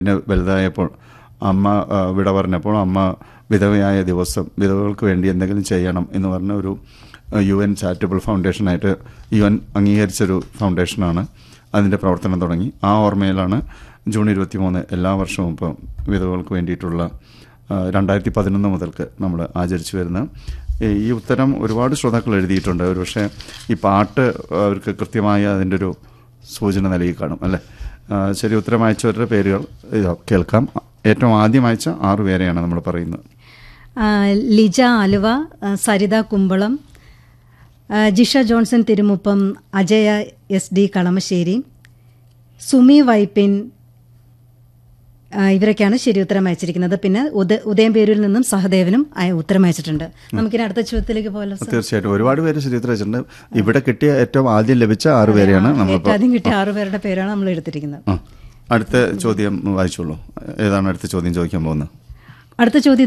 പിന്നെ വലുതായപ്പോൾ അമ്മ ആ, വിട പറഞ്ഞപ്പോൾ അമ്മ വിധവയായ ദിവസം വിധവകൾക്ക് വേണ്ടി എന്തെങ്കിലും ചെയ്യണം എന്ന് പറഞ്ഞ ഒരു യു എൻ ചാരിറ്റബിൾ ഫൗണ്ടേഷനായിട്ട് യു എൻ അംഗീകരിച്ചൊരു ഫൗണ്ടേഷനാണ് അതിൻ്റെ പ്രവർത്തനം തുടങ്ങി ആ ഓർമ്മയിലാണ് ജൂൺ ഇരുപത്തി മൂന്ന് എല്ലാ വർഷവും ഇപ്പം വിധവകൾക്ക് വേണ്ടിയിട്ടുള്ള ആ, രണ്ടായിരത്തി പതിനൊന്ന് മുതൽക്ക് നമ്മൾ ആചരിച്ചു വരുന്ന ഈ- ഈ ഉത്തരം ഒരുപാട് ശ്രോതാക്കൾ എഴുതിയിട്ടുണ്ട് ഒരുപക്ഷെ ഈ പാട്ട് അവർക്ക് കൃത്യമായ അതിൻ്റെ ഒരു സൂചന നൽകി കാണും അല്ലേ ആ, ശരി ഉത്തരം അയച്ചവരുടെ പേരുകൾ ഇതാ കേൾക്കാം ഏറ്റവും ആദ്യം അയച്ച ആറു പേരെയാണ് നമ്മൾ പറയുന്നത് ആ, ലിജ ആലുവ ആ, സരിത കുമ്പളം ആ, Jisha Johnson Thirumuppam Ajaya S D Kalamassery Sumi Vypin ആ, ഇവരൊക്കെയാണ് ശരി ഉത്തരം അയച്ചിരിക്കുന്നത് പിന്നെ ഉദ ഉദയംപേരൂരിൽ നിന്നും സഹദേവനും അയ- ഉത്തരം അയച്ചിട്ടുണ്ട് നമുക്കിനി അടുത്ത ചോദ്യത്തിലേക്ക് പോകാലോ സർ? തീർച്ചയായിട്ടും ഒരുപാട് പേര് ശരി ഉത്തരം അയച്ചിട്ടുണ്ട് ഇവിടെ കിട്ടിയ ഏറ്റവും ആദ്യം ലഭിച്ച ആറു പേരെയാണ് ഏറ്റവും നമ്മളിപ്പോൾ ആദ്യം കിട്ടിയ ആറുപേരുടെ പേരാണ് നമ്മൾ എടുത്തിരിക്കുന്നത് ആ അടുത്ത ചോദ്യം വായിച്ചോളൂ ഏതാണ് അടുത്ത ചോദ്യം ചോദിക്കാൻ പോകുന്നത് അടുത്ത ചോദ്യം